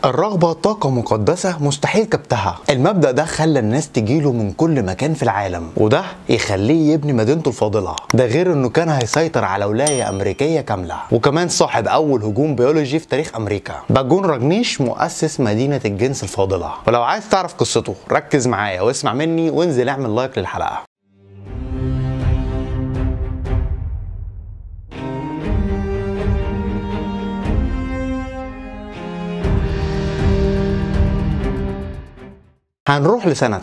الرغبة طاقة مقدسة مستحيل كبتها المبدأ ده خلى الناس تجيله من كل مكان في العالم وده يخليه يبني مدينته الفاضلة ده غير انه كان هيسيطر على ولاية امريكية كاملة وكمان صاحب اول هجوم بيولوجي في تاريخ امريكا باجون راجنيش مؤسس مدينة الجنس الفاضلة ولو عايز تعرف قصته ركز معايا واسمع مني وانزل اعمل لايك للحلقة هنروح لسنة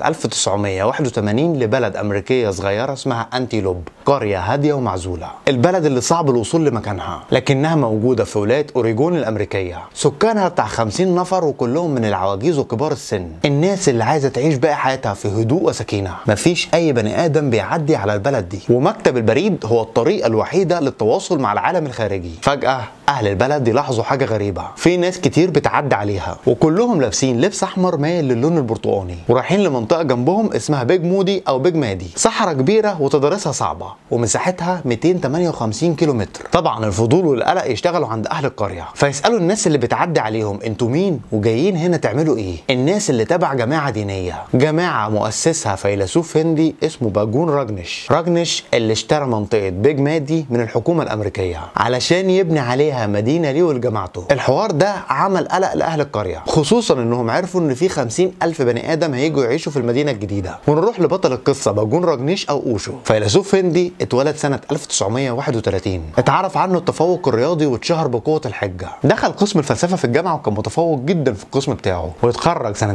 1981 لبلد أمريكية صغيرة اسمها أنتيلوب قرية هادية ومعزولة البلد اللي صعب الوصول لمكانها لكنها موجودة في ولاية أوريجون الأمريكية سكانها بتاع 50 نفر وكلهم من العواجيز وكبار السن الناس اللي عايزة تعيش باقي حياتها في هدوء وسكينة مفيش أي بني آدم بيعدي على البلد دي ومكتب البريد هو الطريقة الوحيدة للتواصل مع العالم الخارجي فجأة أهل البلد يلاحظوا حاجة غريبة في ناس كتير بتعدي عليها وكلهم لابسين لبس أحمر مايل للون البرتقاني ورايحين لمنطقة جنبهم اسمها بيج مودي أو بيج مادي صحراء كبيرة وتضاريسها صعبة ومساحتها 258 كيلومتر طبعا الفضول والقلق يشتغلوا عند أهل القرية فيسألوا الناس اللي بتعدي عليهم انتوا مين وجايين هنا تعملوا ايه الناس اللي تبع جماعة دينية جماعة مؤسسها فيلسوف هندي اسمه باجون راجنش راجنش اللي اشترى منطقة بيج مادي من الحكومة الأمريكية علشان يبني عليها مدينة ليه ولجماعته الحوار ده عمل قلق لأهل القرية خصوصا انهم عرفوا ان في 50 ألف بني آدم هيجوا يعيشوا في المدينة الجديدة ونروح لبطل القصة باجون راجنيش أو أوشو فيلسوف هندي اتولد سنة 1931 اتعرف عنه التفوق الرياضي واتشهر بقوة الحجة دخل قسم الفلسفة في الجامعة وكان متفوق جدا في القسم بتاعه ويتخرج سنة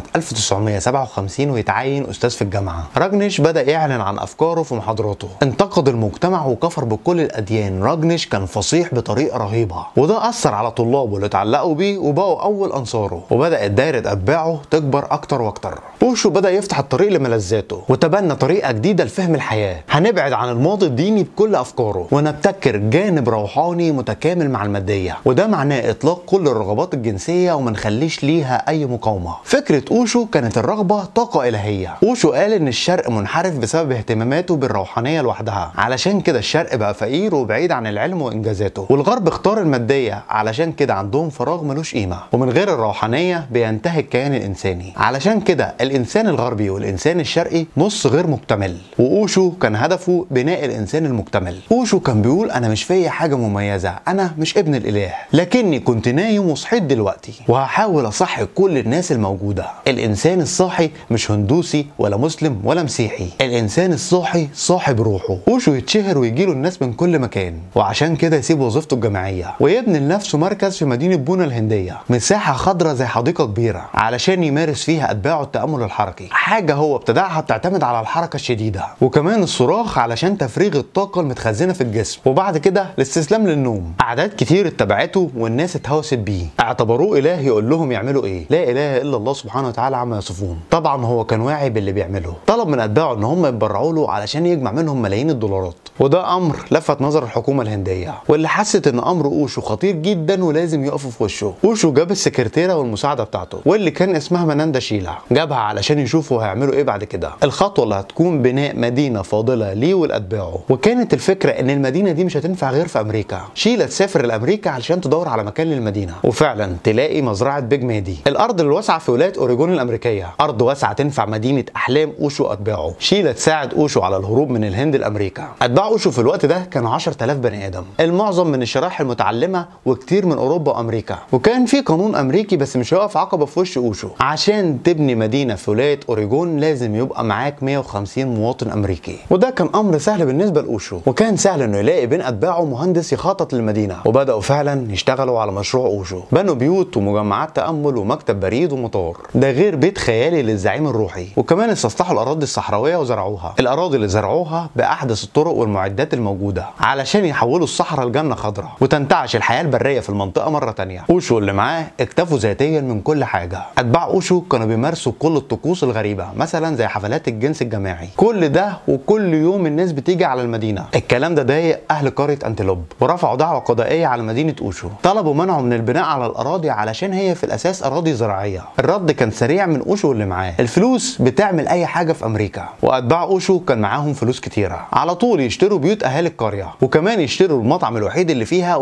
1957 ويتعين أستاذ في الجامعة راجنيش بدأ يعلن عن أفكاره في محاضراته انتقد المجتمع وكفر بكل الأديان راجنيش كان فصيح بطريقة رهيبة وده أثر على طلابه اللي اتعلقوا بيه وبقوا أول أنصاره وبدأت دايرة أتباعه تكبر أكتر وأكتر اوشو بدا يفتح الطريق لملذاته وتبنى طريقه جديده لفهم الحياه هنبعد عن الماضي الديني بكل افكاره ونبتكر جانب روحاني متكامل مع الماديه وده معناه اطلاق كل الرغبات الجنسيه وما نخليش ليها اي مقاومه فكره اوشو كانت الرغبه طاقه الهيه اوشو قال ان الشرق منحرف بسبب اهتماماته بالروحانيه لوحدها علشان كده الشرق بقى فقير وبعيد عن العلم وانجازاته والغرب اختار الماديه علشان كده عندهم فراغ ملوش قيمه ومن غير الروحانيه بينتهي الكيان الانساني علشان كده الانسان الغربي والانسان الشرقي نص غير مكتمل واوشو كان هدفه بناء الانسان المكتمل اوشو كان بيقول انا مش فيا حاجه مميزه انا مش ابن الاله لكني كنت نايم وصحيت دلوقتي وهحاول اصحي كل الناس الموجوده الانسان الصاحي مش هندوسي ولا مسلم ولا مسيحي الانسان الصاحي صاحب روحه اوشو يتشهر ويجيله الناس من كل مكان وعشان كده يسيب وظيفته الجامعيه ويبني لنفسه مركز في مدينه بونا الهنديه مساحه خضراء زي حديقه كبيره علشان يمارس فيها اتباعه التامل الحركي حاجه هو ابتدعها بتعتمد على الحركه الشديده وكمان الصراخ علشان تفريغ الطاقه المتخزنه في الجسم وبعد كده الاستسلام للنوم اعداد كتير اتبعته والناس اتهوست بيه اعتبروه اله يقول لهم يعملوا ايه لا اله الا الله سبحانه وتعالى عما يصفون طبعا هو كان واعي باللي بيعمله طلب من اتباعه ان هم يتبرعوا له علشان يجمع منهم ملايين الدولارات وده امر لفت نظر الحكومه الهنديه واللي حست ان امر اوشو خطير جدا ولازم يقفوا في وشه اوشو جاب السكرتيره والمساعده بتاعته واللي كان اسمها مناندا شيلا جابها علشان يشوفوا هيعملوا ايه بعد كده الخطوه اللي هتكون بناء مدينه فاضله ليه ولاتباعه وكانت الفكره ان المدينه دي مش هتنفع غير في امريكا شيلا تسافر لامريكا علشان تدور على مكان للمدينه وفعلا تلاقي مزرعه بيج مادي الارض الواسعه في ولايه اوريجون الامريكيه ارض واسعه تنفع مدينه احلام اوشو اتباعه شيلا تساعد اوشو على الهروب من الهند لامريكا اتباع اوشو في الوقت ده كانوا 10000 بني ادم المعظم من الشرائح المتعلمه وكتير من اوروبا وامريكا وكان في قانون امريكي بس مش هيقف عقبه في وش اوشو عشان تبني مدينه في ولايه اوريجون لازم يبقى معاك 150 مواطن امريكي وده كان امر سهل بالنسبه لاوشو وكان سهل انه يلاقي بين اتباعه مهندس يخطط للمدينه وبداوا فعلا يشتغلوا على مشروع اوشو بنوا بيوت ومجمعات تامل ومكتب بريد ومطار ده غير بيت خيالي للزعيم الروحي وكمان استصلحوا الاراضي الصحراويه وزرعوها الاراضي اللي زرعوها باحدث الطرق والمعدات الموجوده علشان يحولوا الصحراء لجنه خضراء وتنتعش الحياه البريه في المنطقه مره تانية اوشو اللي معاه اكتفوا ذاتيا من كل حاجه اتباع اوشو كانوا بيمارسوا كل الطقوس الغريبه مثلا زي حفلات الجنس الجماعي كل ده وكل يوم الناس بتيجي على المدينه الكلام ده ضايق اهل قريه انتلوب ورفعوا دعوه قضائيه على مدينه اوشو طلبوا منعه من البناء على الاراضي علشان هي في الاساس اراضي زراعيه الرد كان سريع من اوشو اللي معاه الفلوس بتعمل اي حاجه في امريكا واتباع اوشو كان معاهم فلوس كتيره على طول يشتروا بيوت اهالي القريه وكمان يشتروا المطعم الوحيد اللي فيها ويطلعوا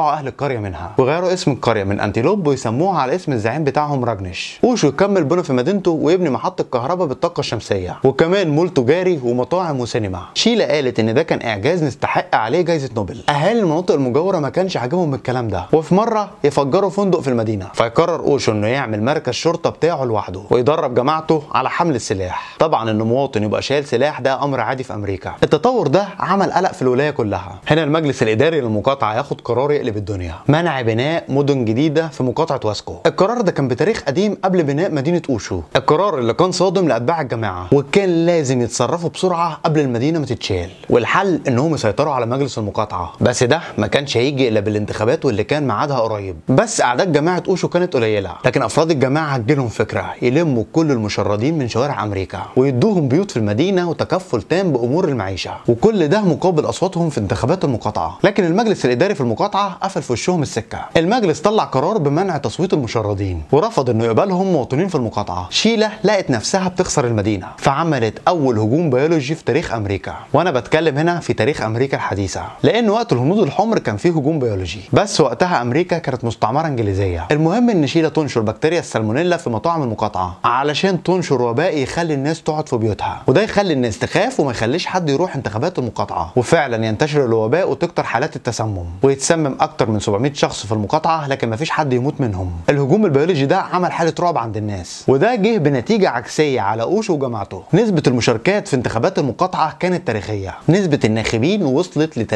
طلعوا اهل القريه منها وغيروا اسم القريه من انتيلوب ويسموها على اسم الزعيم بتاعهم راجنش اوشو يكمل بنى في مدينته ويبني محطه كهرباء بالطاقه الشمسيه وكمان مول تجاري ومطاعم وسينما شيلا قالت ان ده كان اعجاز نستحق عليه جائزه نوبل اهالي المناطق المجاوره ما كانش عاجبهم الكلام ده وفي مره يفجروا فندق في المدينه فيقرر اوشو انه يعمل مركز شرطه بتاعه لوحده ويدرب جماعته على حمل السلاح طبعا ان مواطن يبقى شايل سلاح ده امر عادي في امريكا التطور ده عمل قلق في الولايه كلها هنا المجلس الاداري للمقاطعه ياخد قرار يقلب الدنيا منع بناء مدن جديده في مقاطعه واسكو القرار ده كان بتاريخ قديم قبل بناء مدينه اوشو القرار اللي كان صادم لاتباع الجماعه وكان لازم يتصرفوا بسرعه قبل المدينه ما تتشال والحل انهم يسيطروا على مجلس المقاطعه بس ده ما كانش هيجي الا بالانتخابات واللي كان ميعادها قريب بس اعداد جماعه اوشو كانت قليله لكن افراد الجماعه هتجيلهم فكره يلموا كل المشردين من شوارع امريكا ويدوهم بيوت في المدينه وتكفل تام بامور المعيشه وكل ده مقابل اصواتهم في انتخابات المقاطعه لكن المجلس الاداري في المقاطعه قفل في وشهم السكه المجلس طلع قرار بمنع تصويت المشردين ورفض انه يقبلهم مواطنين في المقاطعه شيله لقت نفسها بتخسر المدينه فعملت اول هجوم بيولوجي في تاريخ امريكا وانا بتكلم هنا في تاريخ امريكا الحديثه لان وقت الهنود الحمر كان فيه هجوم بيولوجي بس وقتها امريكا كانت مستعمره انجليزيه المهم ان شيله تنشر بكتيريا السالمونيلا في مطاعم المقاطعه علشان تنشر وباء يخلي الناس تقعد في بيوتها وده يخلي الناس تخاف وما يخليش حد يروح انتخابات المقاطعه وفعلا ينتشر الوباء وتكتر حالات التسمم ويتسمم اكتر من 700 شخص في المقاطعه لكن ما فيش حد يموت منهم الهجوم البيولوجي ده عمل حاله رعب عند الناس وده جه بنتيجه عكسيه على اوشو وجماعته نسبه المشاركات في انتخابات المقاطعه كانت تاريخيه نسبه الناخبين وصلت ل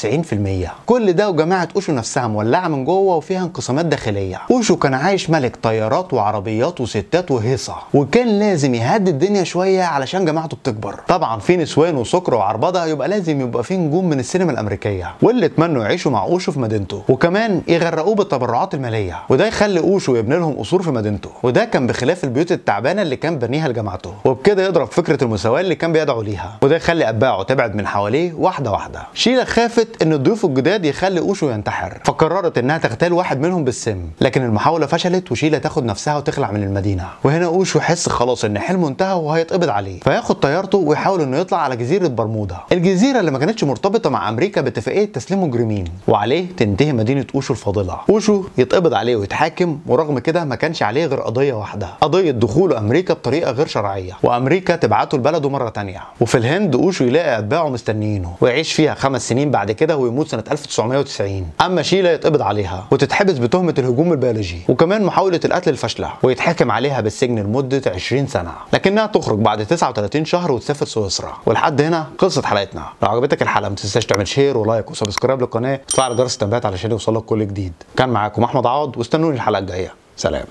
93% كل ده وجماعه اوشو نفسها مولعه من جوه وفيها انقسامات داخليه اوشو كان عايش ملك طيارات وعربيات وستات وهيصه وكان لازم يهدي الدنيا شويه علشان جماعته بتكبر طبعا في نسوان وسكر وعربضه يبقى لازم يبقى في نجوم من السينما الامريكيه واللي اتمنوا يعيشوا مع اوشو في مدينته وكمان يغرقوه بالتبرعات الماليه وده يخلي اوشو يبني لهم قصور في مدينته وده كان بخلاف البيوت التعبانه اللي كان بنيها لجماعته وبكده يضرب فكره المساواه اللي كان بيدعو ليها وده يخلي اتباعه تبعد من حواليه واحده واحده شيلا خافت ان الضيوف الجداد يخلي اوشو ينتحر فقررت انها تغتال واحد منهم بالسم لكن المحاوله فشلت وشيلا تاخد نفسها وتخلع من المدينه وهنا اوشو يحس خلاص ان حلمه انتهى وهيتقبض عليه فياخد طيارته ويحاول انه يطلع على جزيره برمودا الجزيره اللي ما كانتش مرتبطه مع امريكا باتفاقيه تسليم مجرمين وعليه تنتهي مدينه اوشو الفاضله اوشو يتقبض عليه ويتحاكم ورغم كده ما كانش عليه غير قضيه واحده قضيه دخوله امريكا بطريقه غير شرعيه وامريكا تبعته لبلده مره تانية وفي الهند اوشو يلاقي اتباعه مستنيينه ويعيش فيها خمس سنين بعد كده ويموت سنه 1990 اما شيلا يتقبض عليها وتتحبس بتهمه الهجوم البيولوجي وكمان محاوله القتل الفاشله ويتحاكم عليها بالسجن لمده 20 سنه لكنها تخرج بعد 39 شهر وتسافر سويسرا ولحد هنا خلصت حلقتنا لو عجبتك الحلقه ما تنساش تعمل شير ولايك وسبسكرايب للقناه وتفعل جرس التنبيهات علشان يوصلك كل جديد كان معاكم احمد عوض واستنوني الحلقه الجايه سلام